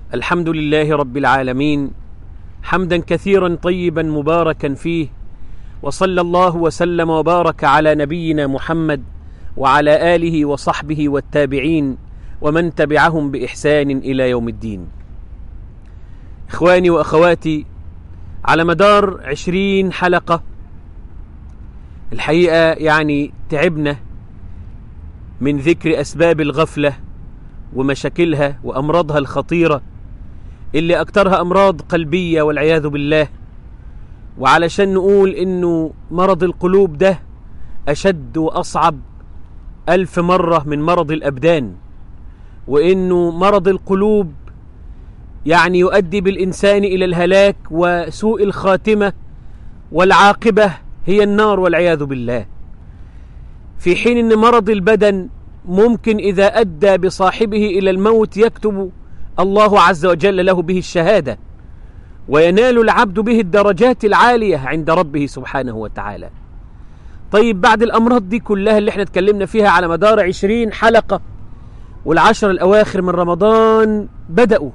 الحمد لله رب العالمين حمدا كثيرا طيبا مباركا فيه وصلى الله وسلم وبارك على نبينا محمد وعلى اله وصحبه والتابعين ومن تبعهم باحسان الى يوم الدين اخواني واخواتي على مدار عشرين حلقه الحقيقه يعني تعبنا من ذكر اسباب الغفله ومشاكلها وامراضها الخطيره اللي اكترها امراض قلبيه والعياذ بالله وعلشان نقول انه مرض القلوب ده اشد واصعب الف مره من مرض الابدان وانه مرض القلوب يعني يؤدي بالانسان الى الهلاك وسوء الخاتمه والعاقبه هي النار والعياذ بالله في حين ان مرض البدن ممكن اذا ادى بصاحبه الى الموت يكتب الله عز وجل له به الشهاده وينال العبد به الدرجات العاليه عند ربه سبحانه وتعالى طيب بعد الامراض دي كلها اللي احنا اتكلمنا فيها على مدار عشرين حلقه والعشر الاواخر من رمضان بداوا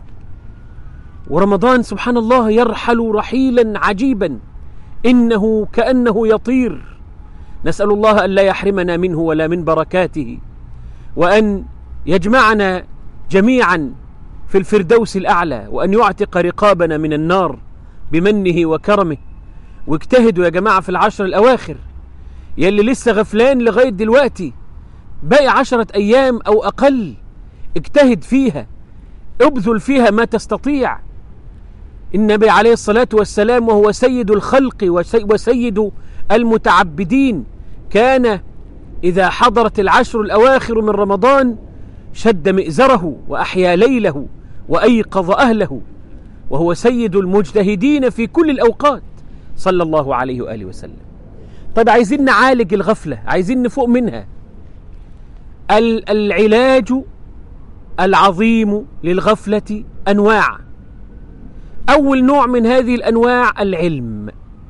ورمضان سبحان الله يرحل رحيلا عجيبا انه كانه يطير نسال الله ان لا يحرمنا منه ولا من بركاته وان يجمعنا جميعا في الفردوس الاعلى وان يعتق رقابنا من النار بمنه وكرمه واجتهدوا يا جماعه في العشر الاواخر يلي لسه غفلان لغايه دلوقتي باقي عشره ايام او اقل اجتهد فيها ابذل فيها ما تستطيع النبي عليه الصلاه والسلام وهو سيد الخلق وسيد المتعبدين كان اذا حضرت العشر الاواخر من رمضان شد مئزره واحيا ليله وايقظ اهله وهو سيد المجتهدين في كل الاوقات صلى الله عليه واله وسلم طيب عايزين نعالج الغفله عايزين نفوق منها العلاج العظيم للغفله انواع اول نوع من هذه الانواع العلم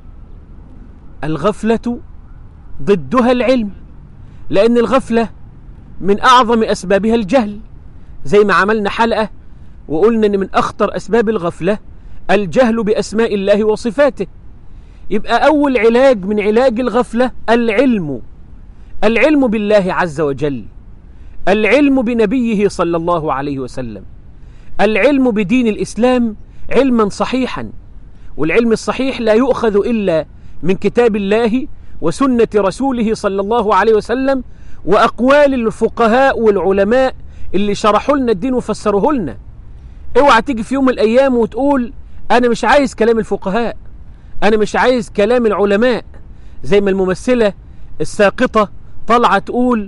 الغفله ضدها العلم لان الغفله من اعظم اسبابها الجهل زي ما عملنا حلقه وقلنا ان من اخطر اسباب الغفله الجهل باسماء الله وصفاته يبقى اول علاج من علاج الغفله العلم العلم بالله عز وجل العلم بنبيه صلى الله عليه وسلم العلم بدين الاسلام علما صحيحا والعلم الصحيح لا يؤخذ الا من كتاب الله وسنه رسوله صلى الله عليه وسلم واقوال الفقهاء والعلماء اللي شرحوا لنا الدين وفسروه لنا اوعى تيجي في يوم من الايام وتقول انا مش عايز كلام الفقهاء انا مش عايز كلام العلماء زي ما الممثله الساقطه طالعه تقول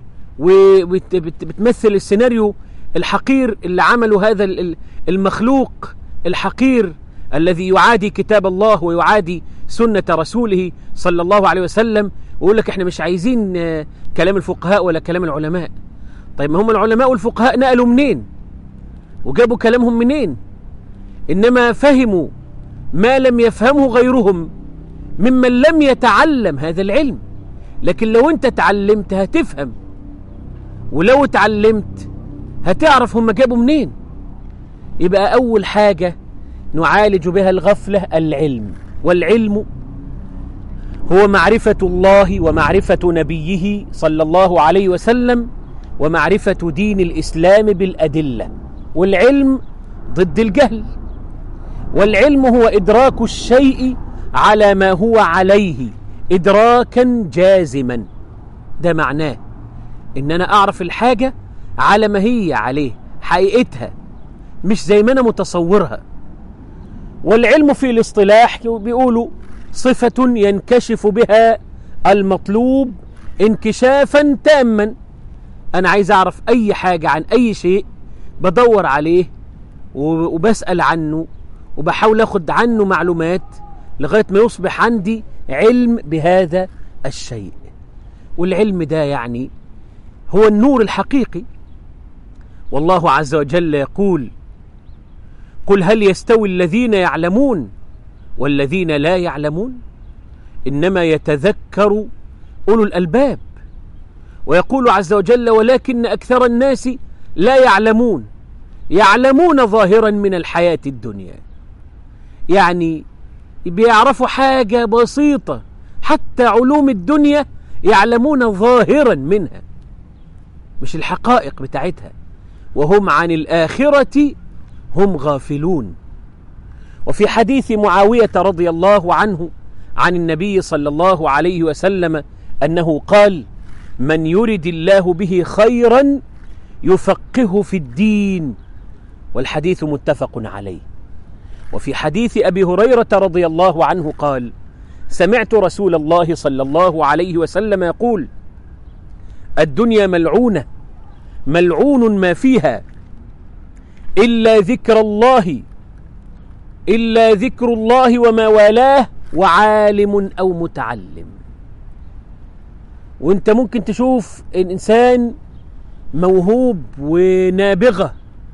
وبتمثل السيناريو الحقير اللي عمله هذا المخلوق الحقير الذي يعادي كتاب الله ويعادي سنة رسوله صلى الله عليه وسلم ويقول لك احنا مش عايزين كلام الفقهاء ولا كلام العلماء طيب ما هم العلماء والفقهاء نقلوا منين وجابوا كلامهم منين انما فهموا ما لم يفهمه غيرهم ممن لم يتعلم هذا العلم لكن لو انت تعلمت هتفهم ولو اتعلمت هتعرف هم جابوا منين يبقى اول حاجه نعالج بها الغفله العلم والعلم هو معرفه الله ومعرفه نبيه صلى الله عليه وسلم ومعرفه دين الاسلام بالادله والعلم ضد الجهل والعلم هو ادراك الشيء على ما هو عليه ادراكا جازما ده معناه ان انا اعرف الحاجه على ما هي عليه حقيقتها مش زي ما انا متصورها والعلم في الاصطلاح بيقولوا صفه ينكشف بها المطلوب انكشافا تاما انا عايز اعرف اي حاجه عن اي شيء بدور عليه وبسال عنه وبحاول اخد عنه معلومات لغايه ما يصبح عندي علم بهذا الشيء والعلم ده يعني هو النور الحقيقي والله عز وجل يقول قل هل يستوي الذين يعلمون والذين لا يعلمون انما يتذكر اولو الالباب ويقول عز وجل ولكن اكثر الناس لا يعلمون يعلمون ظاهرا من الحياة الدنيا يعني بيعرفوا حاجة بسيطة حتى علوم الدنيا يعلمون ظاهرا منها مش الحقائق بتاعتها وهم عن الآخرة هم غافلون وفي حديث معاوية رضي الله عنه عن النبي صلى الله عليه وسلم أنه قال من يرد الله به خيرا يفقهه في الدين والحديث متفق عليه وفي حديث أبي هريرة رضي الله عنه قال سمعت رسول الله صلى الله عليه وسلم يقول الدنيا ملعونة ملعون ما فيها إلا ذكر الله إلا ذكر الله وما والاه وعالم أو متعلم وانت ممكن تشوف الإنسان موهوب ونابغة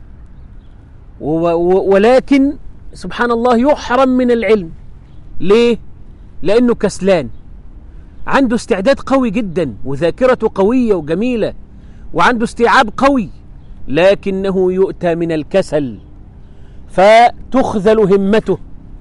ولكن سبحان الله يحرم من العلم ليه؟ لأنه كسلان عنده استعداد قوي جدا وذاكرته قوية وجميلة وعنده استيعاب قوي لكنه يؤتى من الكسل فتخذل همته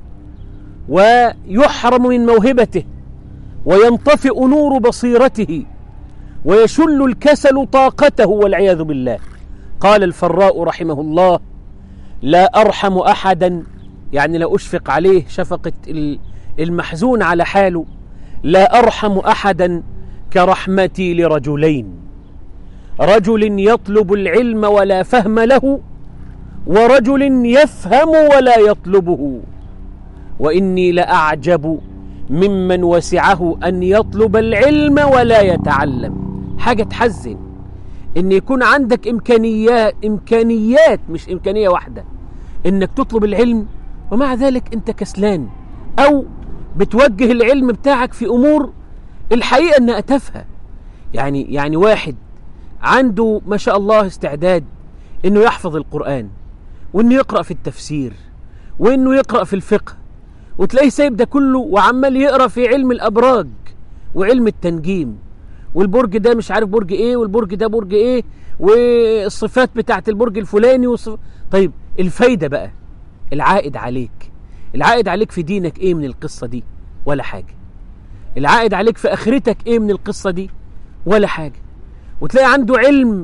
ويحرم من موهبته وينطفئ نور بصيرته ويشل الكسل طاقته والعياذ بالله قال الفراء رحمه الله لا أرحم أحدا يعني لا أشفق عليه شفقة المحزون على حاله لا أرحم أحدا كرحمتي لرجلين رجل يطلب العلم ولا فهم له ورجل يفهم ولا يطلبه وإني لأعجب ممن وسعه أن يطلب العلم ولا يتعلم حاجة تحزن إن يكون عندك إمكانيات إمكانيات مش إمكانية واحدة إنك تطلب العلم ومع ذلك أنت كسلان أو بتوجه العلم بتاعك في أمور الحقيقة أنها تافهة يعني يعني واحد عنده ما شاء الله استعداد انه يحفظ القرآن وانه يقرأ في التفسير وانه يقرأ في الفقه وتلاقيه سايب ده كله وعمال يقرأ في علم الأبراج وعلم التنجيم والبرج ده مش عارف برج ايه والبرج ده برج ايه والصفات بتاعت البرج الفلاني والصف... طيب الفايدة بقى العائد عليك العائد عليك في دينك ايه من القصة دي ولا حاجة العائد عليك في اخرتك ايه من القصة دي ولا حاجة وتلاقي عنده علم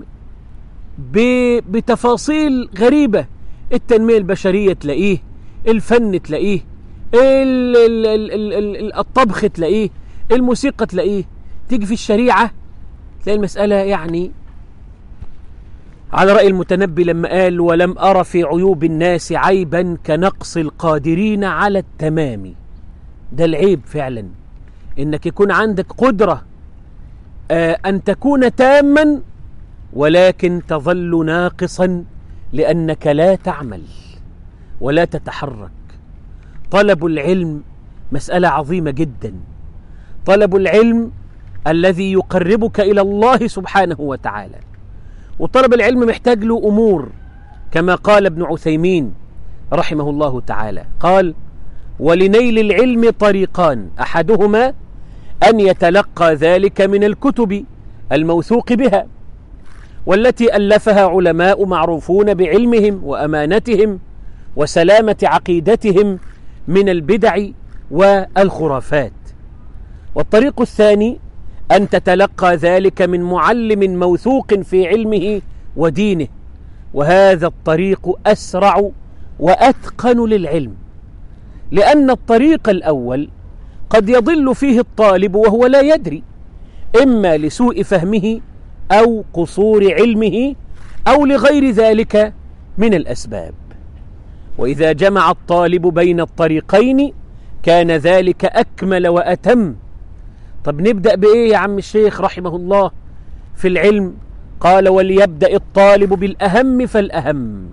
بتفاصيل غريبة التنمية البشرية تلاقيه الفن تلاقيه ال ال ال ال ال الطبخ تلاقيه الموسيقى تلاقيه تيجي في الشريعة تلاقي المسألة يعني على رأي المتنبي لما قال ولم أرى في عيوب الناس عيبا كنقص القادرين على التمام ده العيب فعلا إنك يكون عندك قدرة آه أن تكون تاما ولكن تظل ناقصا لأنك لا تعمل ولا تتحرك طلب العلم مسألة عظيمة جدا طلب العلم الذي يقربك إلى الله سبحانه وتعالى وطلب العلم محتاج له أمور كما قال ابن عثيمين رحمه الله تعالى قال ولنيل العلم طريقان أحدهما أن يتلقى ذلك من الكتب الموثوق بها والتي ألفها علماء معروفون بعلمهم وأمانتهم وسلامة عقيدتهم من البدع والخرافات والطريق الثاني أن تتلقى ذلك من معلم موثوق في علمه ودينه وهذا الطريق أسرع وأتقن للعلم لأن الطريق الأول قد يضل فيه الطالب وهو لا يدري إما لسوء فهمه أو قصور علمه أو لغير ذلك من الأسباب وإذا جمع الطالب بين الطريقين كان ذلك أكمل وأتم طب نبدأ بإيه يا عم الشيخ رحمه الله في العلم قال وليبدأ الطالب بالأهم فالأهم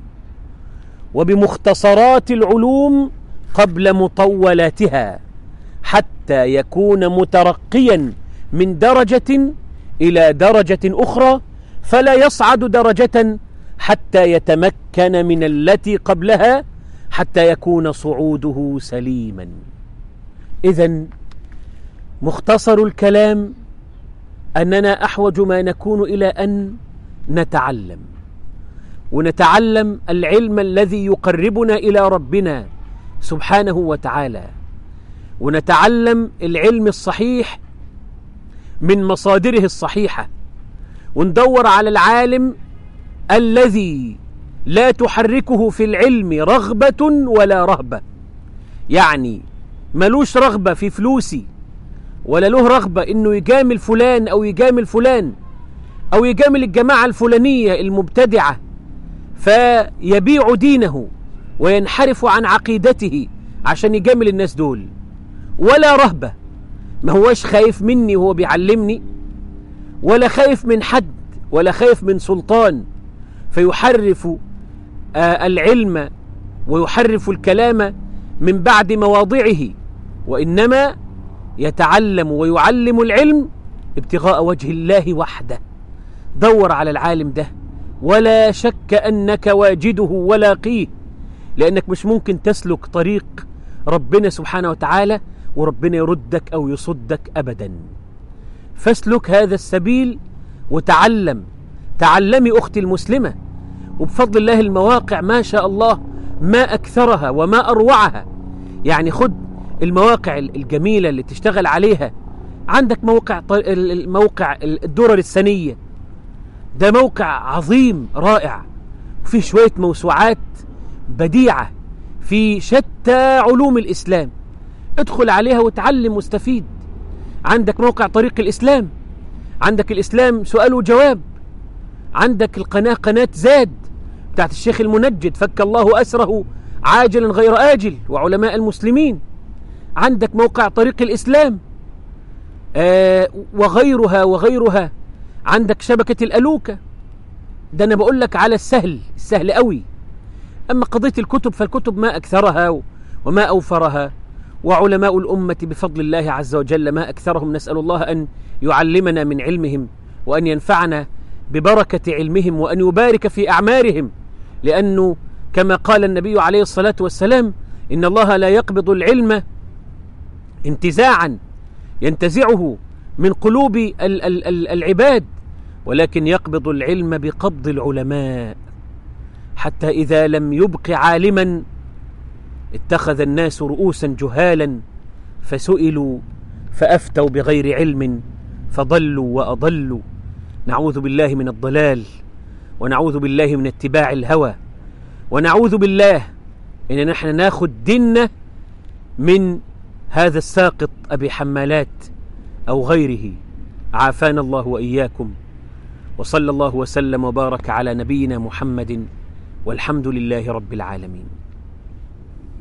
وبمختصرات العلوم قبل مطولاتها حتى يكون مترقيا من درجة إلى درجة أخرى فلا يصعد درجة حتى يتمكن من التي قبلها حتى يكون صعوده سليما إذا مختصر الكلام أننا أحوج ما نكون إلى أن نتعلم ونتعلم العلم الذي يقربنا إلى ربنا سبحانه وتعالى ونتعلم العلم الصحيح من مصادره الصحيحة وندور على العالم الذي لا تحركه في العلم رغبة ولا رهبة يعني ملوش رغبة في فلوسي ولا له رغبة انه يجامل فلان او يجامل فلان او يجامل الجماعة الفلانية المبتدعة فيبيع دينه وينحرف عن عقيدته عشان يجامل الناس دول ولا رهبة ما هوش خايف مني وهو بيعلمني ولا خايف من حد ولا خايف من سلطان فيحرف آه العلم ويحرف الكلام من بعد مواضعه وإنما يتعلم ويعلم العلم ابتغاء وجه الله وحده دور على العالم ده ولا شك أنك واجده ولاقيه لأنك مش ممكن تسلك طريق ربنا سبحانه وتعالى وربنا يردك أو يصدك أبدا فاسلك هذا السبيل وتعلم تعلمي أختي المسلمة وبفضل الله المواقع ما شاء الله ما أكثرها وما أروعها يعني خد المواقع الجميلة اللي تشتغل عليها عندك موقع الموقع الدرر السنية ده موقع عظيم رائع وفيه شوية موسوعات بديعة في شتى علوم الإسلام ادخل عليها وتعلم واستفيد عندك موقع طريق الإسلام عندك الإسلام سؤال وجواب عندك القناة قناة زاد بتاعت الشيخ المنجد فك الله أسره عاجلا غير آجل وعلماء المسلمين عندك موقع طريق الإسلام آه وغيرها وغيرها عندك شبكة الألوكة ده أنا بقول لك على السهل السهل قوي أما قضية الكتب فالكتب ما أكثرها وما أوفرها وعلماء الأمة بفضل الله عز وجل ما أكثرهم نسأل الله أن يعلمنا من علمهم وأن ينفعنا ببركة علمهم وأن يبارك في أعمارهم لأنه كما قال النبي عليه الصلاة والسلام إن الله لا يقبض العلم انتزاعا ينتزعه من قلوب ال ال ال العباد ولكن يقبض العلم بقبض العلماء حتى إذا لم يبق عالما اتخذ الناس رؤوسا جهالا فسئلوا فأفتوا بغير علم فضلوا وأضلوا نعوذ بالله من الضلال ونعوذ بالله من اتباع الهوى ونعوذ بالله ان نحن ناخد ديننا من هذا الساقط ابي حمالات او غيره عافانا الله واياكم وصلى الله وسلم وبارك على نبينا محمد والحمد لله رب العالمين